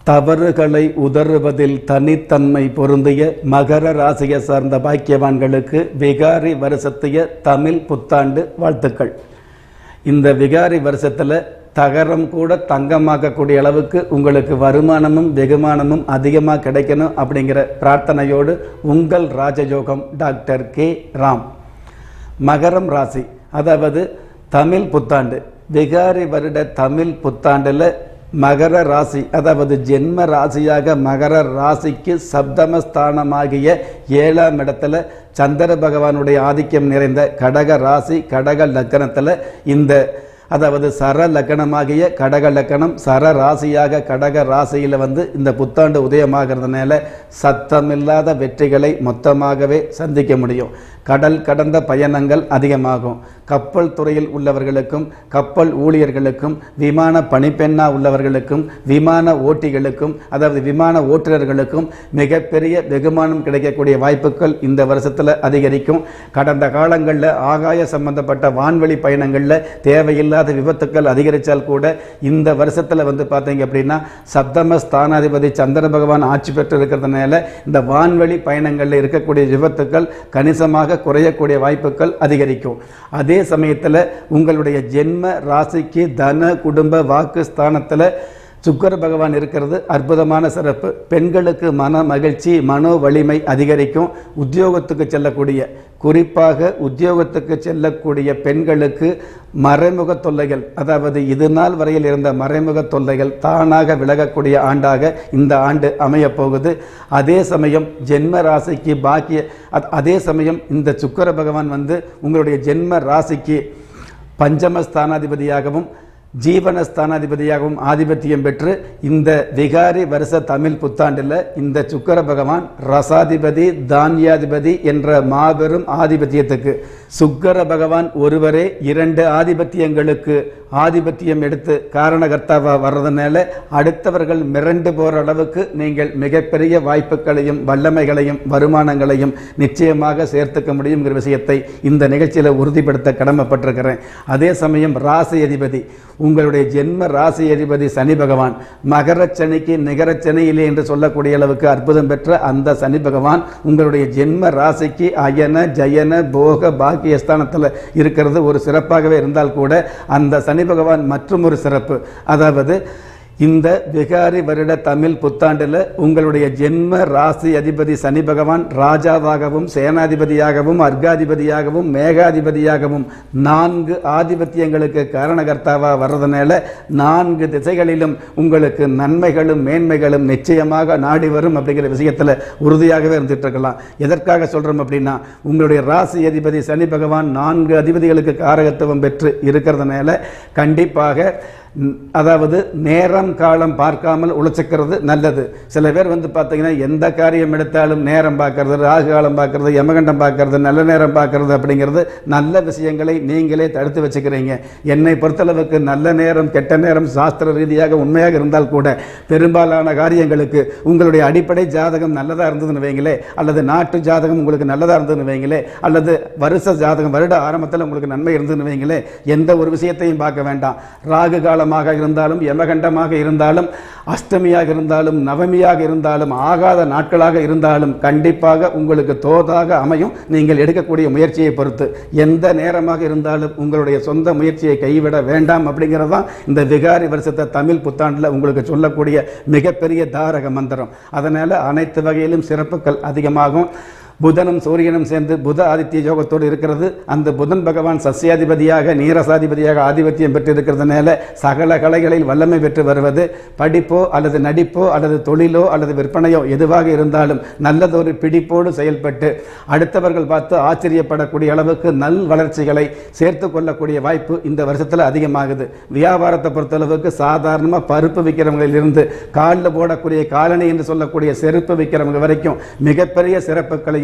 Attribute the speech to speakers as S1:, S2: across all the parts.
S1: தவறுகளை உதறுவதில் தனித்தன்மை பொருந்திய மகர ராசியை சார்ந்த பாக்கியவான்களுக்கு விகாரி வருஷத்திய தமிழ் புத்தாண்டு வாழ்த்துக்கள் இந்த விகாரி வருஷத்தில் தகரம் கூட தங்கமாக்கக்கூடிய அளவுக்கு உங்களுக்கு வருமானமும் வெகுமானமும் அதிகமாக கிடைக்கணும் அப்படிங்கிற பிரார்த்தனையோடு உங்கள் ராஜயோகம் டாக்டர் கே ராம் மகரம் ராசி அதாவது தமிழ் புத்தாண்டு விகாரி வருட தமிழ் புத்தாண்டில் மகர ராசி அதாவது ஜென்ம ராசியாக மகர ராசிக்கு சப்தமஸ்தானமாகிய ஏழாம் இடத்துல சந்திர பகவானுடைய ஆதிக்கம் நிறைந்த கடக ராசி கடக லக்கணத்தில் இந்த அதாவது சர லக்கணமாகிய கடக லக்கணம் சர ராசியாக கடக ராசியில் வந்து இந்த புத்தாண்டு உதயமாகிறதுனால சத்தமில்லாத வெற்றிகளை மொத்தமாகவே சந்திக்க முடியும் கடல் கடந்த பயணங்கள் அதிகமாகும் கப்பல் துறையில் உள்ளவர்களுக்கும் கப்பல் ஊழியர்களுக்கும் விமான பணிப்பெண்ணா உள்ளவர்களுக்கும் விமான ஓட்டிகளுக்கும் அதாவது விமான ஓட்டுநர்களுக்கும் மிகப்பெரிய வெகுமானம் கிடைக்கக்கூடிய வாய்ப்புகள் இந்த வருஷத்தில் அதிகரிக்கும் கடந்த காலங்களில் ஆகாய சம்பந்தப்பட்ட வான்வெளி பயணங்களில் தேவையில்லாத விபத்துக்கள் அதிகரித்தால் கூட இந்த வருஷத்தில் வந்து பார்த்தீங்க அப்படின்னா சப்தம ஸ்தானாதிபதி சந்திர பகவான் ஆட்சி பெற்று இருக்கிறதுனால இந்த வான்வெளி பயணங்களில் இருக்கக்கூடிய விபத்துக்கள் கணிசமாக குறையக்கூடிய வாய்ப்புகள் அதிகரிக்கும் அதே சமயத்தில் உங்களுடைய ஜென்ம ராசிக்கு தன குடும்ப வாக்கு ஸ்தானத்தில் சுக்கர பகவான் இருக்கிறது அற்புதமான சிறப்பு பெண்களுக்கு மன மகிழ்ச்சி மனோ வலிமை அதிகரிக்கும் உத்தியோகத்துக்கு செல்லக்கூடிய குறிப்பாக உத்தியோகத்துக்கு செல்லக்கூடிய பெண்களுக்கு மறைமுக தொல்லைகள் அதாவது இது நாள் வரையில் இருந்த மறைமுக தொல்லைகள் தானாக விலகக்கூடிய ஆண்டாக இந்த ஆண்டு அமையப் போகுது அதே சமயம் ஜென்ம ராசிக்கு பாக்கிய அத்- அதே சமயம் இந்த சுக்கர பகவான் வந்து உங்களுடைய ஜென்ம ராசிக்கு பஞ்சம ஸ்தானாதிபதியாகவும் ஜீவன ஸ்தானாதிபதியாகவும் ஆதிபத்தியம் பெற்று இந்த விகாரி வருஷ தமிழ் புத்தாண்டில் இந்த சுக்கர பகவான் ரசாதிபதி தானியாதிபதி என்ற மாபெரும் ஆதிபத்தியத்துக்கு சுக்கர பகவான் ஒருவரே இரண்டு ஆதிபத்தியங்களுக்கு ஆதிபத்தியம் எடுத்து காரணகர்த்தாவா வர்றதுனால அடுத்தவர்கள் மிரண்டு போற அளவுக்கு நீங்கள் மிகப்பெரிய வாய்ப்புகளையும் வல்லமைகளையும் வருமானங்களையும் நிச்சயமாக சேர்த்துக்க முடியுங்கிற விஷயத்தை இந்த நிகழ்ச்சியில் உறுதிப்படுத்த கடமைப்பட்டிருக்கிறேன் அதே சமயம் ராசி அதிபதி உங்களுடைய ஜென்ம ராசி அதிபதி சனி பகவான் மகர சனிக்கு நிகர சனியிலே என்று சொல்லக்கூடிய அளவுக்கு அற்புதம் பெற்ற அந்த சனி பகவான் உங்களுடைய ஜென்ம ராசிக்கு அயன ஜயன போக பாக்கியஸ்தானத்தில் இருக்கிறது ஒரு சிறப்பாகவே இருந்தால் கூட அந்த சனி பகவான் மற்றும் ஒரு சிறப்பு அதாவது இந்த விகாரி வருட தமிழ் புத்தாண்டில் உங்களுடைய ஜென்ம ராசி அதிபதி சனி பகவான் ராஜாவாகவும் சேனாதிபதியாகவும் அர்காதிபதியாகவும் மேகாதிபதியாகவும் நான்கு ஆதிபத்தியங்களுக்கு காரணகர்த்தாவா வர்றதுனால நான்கு திசைகளிலும் உங்களுக்கு நன்மைகளும் மேன்மைகளும் நிச்சயமாக நாடி வரும் அப்படிங்கிற விஷயத்தில் உறுதியாகவே இருந்துட்டு இருக்கலாம் எதற்காக சொல்கிறோம் அப்படின்னா உங்களுடைய ராசி அதிபதி சனி பகவான் நான்கு அதிபதிகளுக்கு காரகத்துவம் பெற்று இருக்கிறதுனால கண்டிப்பாக ம், அதாவது நேரம் காலம் பார்க்காமல் உழைச்சிக்கிறது நல்லது சில பேர் வந்து பார்த்தீங்கன்னா எந்த காரியம் எடுத்தாலும் நேரம் பார்க்கறது ராகு காலம் பார்க்கறது யமகண்டம் பார்க்கறது நல்ல நேரம் பார்க்கறது அப்படிங்கிறது நல்ல விஷயங்களை நீங்களே தடுத்து வச்சுக்கிறீங்க என்னை பொறுத்தளவுக்கு நல்ல நேரம் கெட்ட நேரம் சாஸ்திர ரீதியாக உண்மையாக இருந்தால் கூட பெரும்பாலான காரியங்களுக்கு உங்களுடைய அடிப்படை ஜாதகம் நல்லதாக இருந்ததுன்னு வைங்களே அல்லது நாட்டு ஜாதகம் உங்களுக்கு நல்லதாக இருந்ததுன்னு வைங்களே அல்லது வருஷ ஜாதகம் வருட ஆரம்பத்தில் உங்களுக்கு நன்மை இருந்ததுன்னு வைங்களே எந்த ஒரு விஷயத்தையும் பார்க்க வேண்டாம் ராகு காலமாக இருந்தாலும் யமகண்டமாக இருந்தாலும் அஷ்டமியாக இருந்தாலும் நவமியாக இருந்தாலும் ஆகாத நாட்களாக இருந்தாலும் கண்டிப்பாக உங்களுக்கு தோதாக அமையும் நீங்கள் எடுக்கக்கூடிய முயற்சியை பொறுத்து எந்த நேரமாக இருந்தாலும் உங்களுடைய சொந்த முயற்சியை கைவிட வேண்டாம் அப்படிங்கிறது தான் இந்த விகாரி வருஷத்தை தமிழ் புத்தாண்டில் உங்களுக்கு சொல்லக்கூடிய மிகப்பெரிய தாரக மந்திரம் அதனால் அனைத்து வகையிலும் சிறப்புகள் அதிகமாகும் புதனும் சூரியனும் சேர்ந்து புத ஆதித்ய யோகத்தோடு இருக்கிறது அந்த புதன் பகவான் சஸ்யாதிபதியாக நீரசாதிபதியாக ஆதிபத்தியம் பெற்று இருக்கிறதுனால சகல கலைகளில் வல்லமை பெற்று வருவது படிப்போ அல்லது நடிப்போ அல்லது தொழிலோ அல்லது விற்பனையோ எதுவாக இருந்தாலும் நல்லதொரு பிடிப்போடு செயல்பட்டு அடுத்தவர்கள் பார்த்து ஆச்சரியப்படக்கூடிய அளவுக்கு நல் வளர்ச்சிகளை சேர்த்து கொள்ளக்கூடிய வாய்ப்பு இந்த வருஷத்தில் அதிகமாகுது வியாபாரத்தை பொறுத்தளவுக்கு சாதாரணமாக பருப்பு விற்கிறவங்களிலிருந்து காலில் போடக்கூடிய காலணி என்று சொல்லக்கூடிய செருப்பு விற்கிறவங்க வரைக்கும் மிகப்பெரிய சிறப்புகளையும்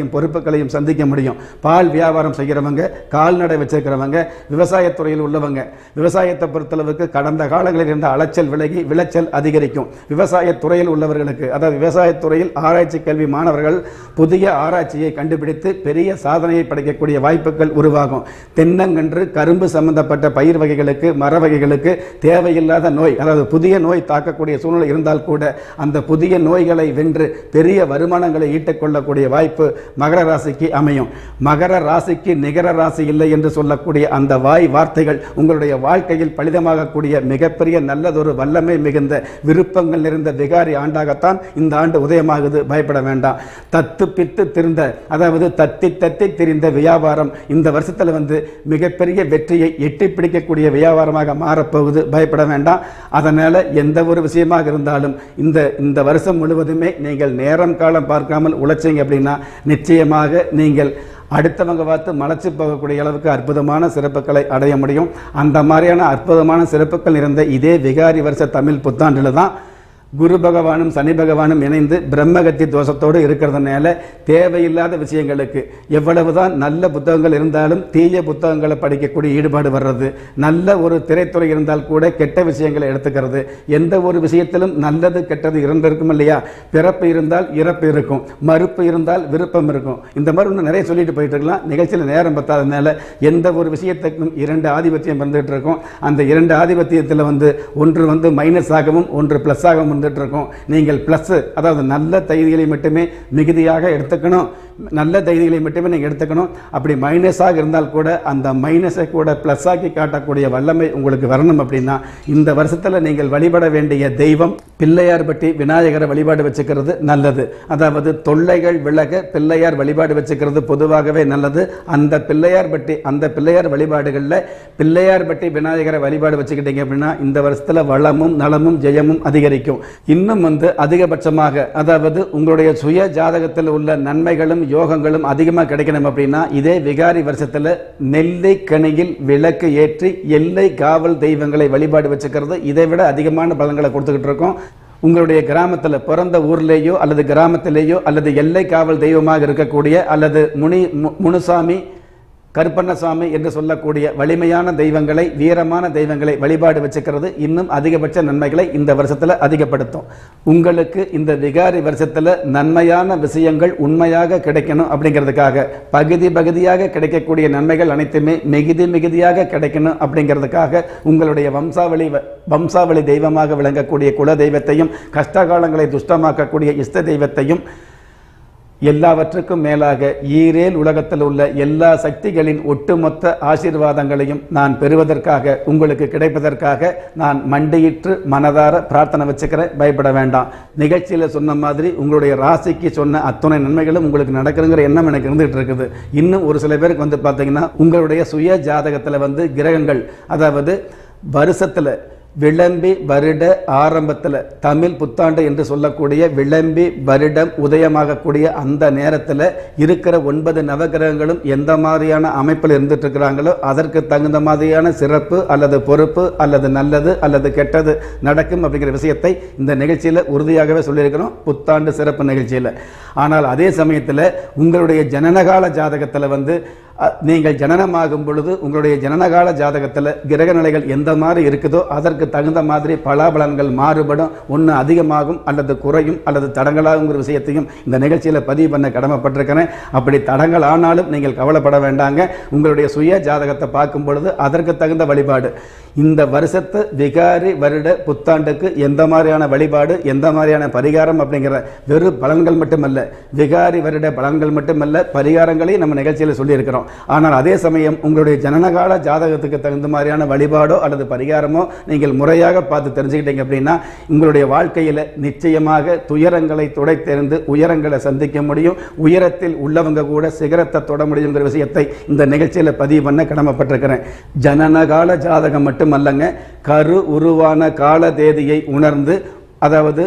S1: சிரமங்களையும் பொறுப்புகளையும் சந்திக்க முடியும் பால் வியாபாரம் செய்கிறவங்க கால்நடை வச்சிருக்கிறவங்க விவசாயத்துறையில் உள்ளவங்க விவசாயத்தை பொறுத்தளவுக்கு கடந்த காலங்களில் இருந்த அலைச்சல் விலகி விளைச்சல் அதிகரிக்கும் விவசாயத்துறையில் உள்ளவர்களுக்கு அதாவது விவசாயத்துறையில் ஆராய்ச்சி கல்வி மாணவர்கள் புதிய ஆராய்ச்சியை கண்டுபிடித்து பெரிய சாதனையை படைக்கக்கூடிய வாய்ப்புகள் உருவாகும் தென்னங்கன்று கரும்பு சம்பந்தப்பட்ட பயிர் வகைகளுக்கு மர வகைகளுக்கு தேவையில்லாத நோய் அதாவது புதிய நோய் தாக்கக்கூடிய சூழ்நிலை இருந்தால் கூட அந்த புதிய நோய்களை வென்று பெரிய வருமானங்களை ஈட்டிக்கொள்ளக்கூடிய வாய்ப்பு மகர ராசிக்கு அமையும் மகர ராசிக்கு நிகர ராசி இல்லை என்று சொல்லக்கூடிய அந்த வாய் வார்த்தைகள் உங்களுடைய வாழ்க்கையில் பலிதமாகக்கூடிய மிகப்பெரிய நல்லதொரு வல்லமை மிகுந்த விருப்பங்கள் நிறைந்த விகாரி ஆண்டாகத்தான் இந்த ஆண்டு உதயமாகுது பயப்பட வேண்டாம் தத்து பித்து திருந்த அதாவது தத்தி தத்தி திரிந்த வியாபாரம் இந்த வருஷத்துல வந்து மிகப்பெரிய வெற்றியை எட்டி பிடிக்கக்கூடிய வியாபாரமாக மாறப்போகுது பயப்பட வேண்டாம் அதனால எந்த ஒரு விஷயமாக இருந்தாலும் இந்த இந்த வருஷம் முழுவதுமே நீங்கள் நேரம் காலம் பார்க்காமல் உழைச்சீங்க அப்படின்னா நிச்சயமாக நீங்கள் அடுத்தவங்க பார்த்து மலைச்சு போகக்கூடிய அளவுக்கு அற்புதமான சிறப்புகளை அடைய முடியும் அந்த மாதிரியான அற்புதமான சிறப்புகள் நிறைந்த இதே விகாரி வருஷ தமிழ் புத்தாண்டில் தான் குரு பகவானும் சனி பகவானும் இணைந்து பிரம்மகத்தி தோஷத்தோடு இருக்கிறதுனால தேவையில்லாத விஷயங்களுக்கு எவ்வளவுதான் நல்ல புத்தகங்கள் இருந்தாலும் தீய புத்தகங்களை படிக்கக்கூடிய ஈடுபாடு வர்றது நல்ல ஒரு திரைத்துறை இருந்தால் கூட கெட்ட விஷயங்களை எடுத்துக்கிறது எந்த ஒரு விஷயத்திலும் நல்லது கெட்டது இருந்திருக்கும் இல்லையா பிறப்பு இருந்தால் இறப்பு இருக்கும் மறுப்பு இருந்தால் விருப்பம் இருக்கும் இந்த மாதிரி இன்னும் நிறைய சொல்லிட்டு போயிட்டு இருக்கலாம் நிகழ்ச்சியில் நேரம் பத்தாதனால எந்த ஒரு விஷயத்துக்கும் இரண்டு ஆதிபத்தியம் வந்துட்டு இருக்கும் அந்த இரண்டு ஆதிபத்தியத்தில் வந்து ஒன்று வந்து மைனஸ் ஆகவும் ஒன்று ப்ளஸ் ஆகவும் வந்துட்டு இருக்கும் நீங்கள் ப்ளஸ் அதாவது நல்ல தைதிகளை மட்டுமே மிகுதியாக எடுத்துக்கணும் நல்ல தைதிகளை மட்டுமே நீங்கள் எடுத்துக்கணும் அப்படி மைனஸாக இருந்தால் கூட அந்த மைனஸை கூட ப்ளஸ் ஆக்கி காட்டக்கூடிய வல்லமை உங்களுக்கு வரணும் அப்படின்னா இந்த வருஷத்தில் நீங்கள் வழிபட வேண்டிய தெய்வம் பிள்ளையார் பட்டி விநாயகரை வழிபாடு வச்சுக்கிறது நல்லது அதாவது தொல்லைகள் விலக பிள்ளையார் வழிபாடு வச்சுக்கிறது பொதுவாகவே நல்லது அந்த பிள்ளையார் பட்டி அந்த பிள்ளையார் வழிபாடுகளில் பிள்ளையார் பட்டி விநாயகரை வழிபாடு வச்சுக்கிட்டீங்க அப்படின்னா இந்த வருஷத்தில் வளமும் நலமும் ஜெயமும் அதிகரிக்கும் இன்னும் வந்து அதிகபட்சமாக அதாவது உங்களுடைய சுய ஜாதகத்தில் உள்ள நன்மைகளும் யோகங்களும் அதிகமாக கிடைக்கணும் அப்படின்னா இதே விகாரி வருஷத்தில் நெல்லை கனியில் விளக்கு ஏற்றி எல்லை காவல் தெய்வங்களை வழிபாடு வச்சுக்கிறது இதை விட அதிகமான பலன்களை கொடுத்துக்கிட்டு இருக்கோம் உங்களுடைய கிராமத்தில் பிறந்த ஊர்லேயோ அல்லது கிராமத்திலேயோ அல்லது எல்லை காவல் தெய்வமாக இருக்கக்கூடிய அல்லது முனி மு- முனுசாமி கருப்பண்ணசாமி என்று சொல்லக்கூடிய வலிமையான தெய்வங்களை வீரமான தெய்வங்களை வழிபாடு வச்சுக்கிறது இன்னும் அதிகபட்ச நன்மைகளை இந்த வருஷத்தில் அதிகப்படுத்தும் உங்களுக்கு இந்த விகாரி வருஷத்தில் நன்மையான விஷயங்கள் உண்மையாக கிடைக்கணும் அப்படிங்கிறதுக்காக பகுதி பகுதியாக கிடைக்கக்கூடிய நன்மைகள் அனைத்துமே மிகுதி மிகுதியாக கிடைக்கணும் அப்படிங்கிறதுக்காக உங்களுடைய வம்சாவளி வ- வம்சாவளி தெய்வமாக விளங்கக்கூடிய குல தெய்வத்தையும் கஷ்டகாலங்களை துஷ்டமாக்கக்கூடிய இஷ்ட தெய்வத்தையும் எல்லாவற்றுக்கும் மேலாக ஈரேல் உலகத்தில் உள்ள எல்லா சக்திகளின் ஒட்டுமொத்த ஆசீர்வாதங்களையும் நான் பெறுவதற்காக உங்களுக்கு கிடைப்பதற்காக நான் மண்டியிற்று மனதார பிரார்த்தனை வச்சுக்கிறேன் பயப்பட வேண்டாம் நிகழ்ச்சியில் சொன்ன மாதிரி உங்களுடைய ராசிக்கு சொன்ன அத்துணை நன்மைகளும் உங்களுக்கு நடக்குதுங்கிற எண்ணம் எனக்கு இருந்துகிட்டு இருக்குது இன்னும் ஒரு சில பேருக்கு வந்து பார்த்தீங்கன்னா உங்களுடைய சுய ஜாதகத்தில் வந்து கிரகங்கள் அதாவது வருஷத்தில் விளம்பி வருட ஆரம்பத்தில் தமிழ் புத்தாண்டு என்று சொல்லக்கூடிய விளம்பி வருடம் உதயமாகக்கூடிய அந்த நேரத்தில் இருக்கிற ஒன்பது நவகிரகங்களும் எந்த மாதிரியான அமைப்பில் இருந்துட்டு இருக்கிறாங்களோ அதற்கு தகுந்த மாதிரியான சிறப்பு அல்லது பொறுப்பு அல்லது நல்லது அல்லது கெட்டது நடக்கும் அப்படிங்கிற விஷயத்தை இந்த நிகழ்ச்சியில் உறுதியாகவே சொல்லியிருக்கிறோம் புத்தாண்டு சிறப்பு நிகழ்ச்சியில் ஆனால் அதே சமயத்தில் உங்களுடைய ஜனனகால ஜாதகத்தில் வந்து அ, நீங்கள் ஜனனமாகும் பொழுது உங்களுடைய ஜனனகால ஜாதகத்தில் கிரக நிலைகள் எந்த மாதிரி இருக்குதோ அதற்கு தகுந்த மாதிரி பலாபலன்கள் மாறுபடும் ஒன்று அதிகமாகும் அல்லது குறையும் அல்லது தடங்களாகுங்கிற விஷயத்தையும் இந்த நிகழ்ச்சியில் பதிவு பண்ண கடமைப்பட்டிருக்கிறேன் அப்படி தடங்கள் ஆனாலும் நீங்கள் கவலைப்பட வேண்டாங்க உங்களுடைய சுய ஜாதகத்தை பார்க்கும் பொழுது அதற்கு தகுந்த வழிபாடு இந்த வருஷத்து விகாரி வருட புத்தாண்டுக்கு எந்த மாதிரியான வழிபாடு எந்த மாதிரியான பரிகாரம் அப்படிங்கிற வெறும் பலன்கள் மட்டுமல்ல விகாரி வருட பலன்கள் மட்டுமல்ல பரிகாரங்களையும் நம்ம நிகழ்ச்சியில் சொல்லியிருக்கிறோம் ஆனால் அதே சமயம் உங்களுடைய ஜனனகால ஜாதகத்துக்கு தகுந்த மாதிரியான வழிபாடோ அல்லது பரிகாரமோ நீங்கள் முறையாக பார்த்து தெரிஞ்சுக்கிட்டீங்க அப்படின்னா உங்களுடைய வாழ்க்கையில் நிச்சயமாக துயரங்களை துடைத்தெறிந்து உயரங்களை சந்திக்க முடியும் உயரத்தில் உள்ளவங்க கூட சிகரத்தை தொட முடியுங்கிற விஷயத்தை இந்த நிகழ்ச்சியில் பதிவு பண்ண கடமைப்பட்டிருக்கிறேன் ஜனனகால ஜாதகம் மட்டுமல்லங்க கரு உருவான கால தேதியை உணர்ந்து அதாவது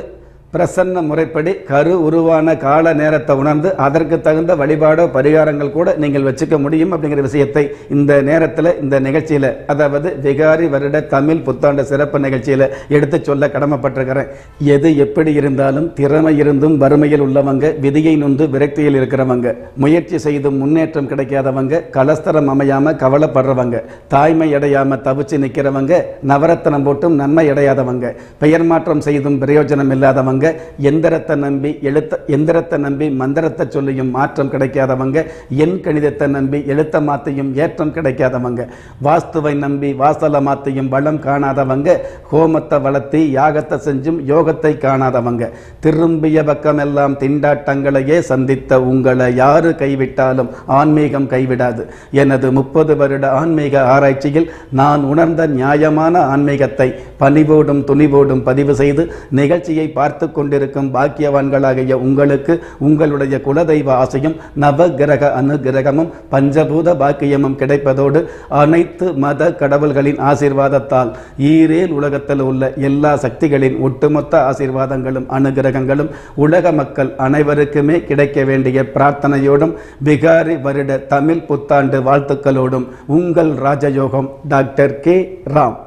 S1: பிரசன்ன முறைப்படி கரு உருவான கால நேரத்தை உணர்ந்து அதற்கு தகுந்த வழிபாடோ பரிகாரங்கள் கூட நீங்கள் வச்சுக்க முடியும் அப்படிங்கிற விஷயத்தை இந்த நேரத்தில் இந்த நிகழ்ச்சியில் அதாவது விகாரி வருட தமிழ் புத்தாண்டு சிறப்பு நிகழ்ச்சியில் எடுத்து சொல்ல கடமைப்பட்டிருக்கிறேன் எது எப்படி இருந்தாலும் திறமை இருந்தும் வறுமையில் உள்ளவங்க விதியை நொந்து விரக்தியில் இருக்கிறவங்க முயற்சி செய்தும் முன்னேற்றம் கிடைக்காதவங்க கலஸ்தரம் அமையாம கவலைப்படுறவங்க தாய்மை அடையாம தவிச்சு நிற்கிறவங்க நவரத்தனம் போட்டும் நன்மை அடையாதவங்க பெயர் மாற்றம் செய்தும் பிரயோஜனம் இல்லாதவங்க எந்திரத்தை நம்பி எழுத்த எந்திரத்தை நம்பி மந்திரத்தை சொல்லியும் மாற்றம் கிடைக்காதவங்க எண் கணிதத்தை நம்பி எழுத்த மாத்தையும் ஏற்றம் கிடைக்காதவங்க வாஸ்துவை நம்பி வாசல மாத்தையும் வளம் காணாதவங்க ஹோமத்தை வளர்த்தி யாகத்தை செஞ்சும் யோகத்தை காணாதவங்க திரும்பிய பக்கமெல்லாம் திண்டாட்டங்களையே சந்தித்த உங்களை யாரு கைவிட்டாலும் ஆன்மீகம் கைவிடாது எனது முப்பது வருட ஆன்மீக ஆராய்ச்சியில் நான் உணர்ந்த நியாயமான ஆன்மீகத்தை பணிவோடும் துணிவோடும் பதிவு செய்து நிகழ்ச்சியை பார்த்து கொண்டிருக்கும் பாக்கியவான்களாகிய உங்களுக்கு உங்களுடைய குலதெய்வ ஆசையும் நவ கிரக அனுகிரகமும் பஞ்சபூத பாக்கியமும் கிடைப்பதோடு அனைத்து மத கடவுள்களின் ஆசீர்வாதத்தால் ஈரேல் உலகத்தில் உள்ள எல்லா சக்திகளின் ஒட்டுமொத்த ஆசீர்வாதங்களும் அனுகிரகங்களும் உலக மக்கள் அனைவருக்குமே கிடைக்க வேண்டிய பிரார்த்தனையோடும் பிகாரி வருட தமிழ் புத்தாண்டு வாழ்த்துக்களோடும் உங்கள் ராஜயோகம் டாக்டர் கே ராம்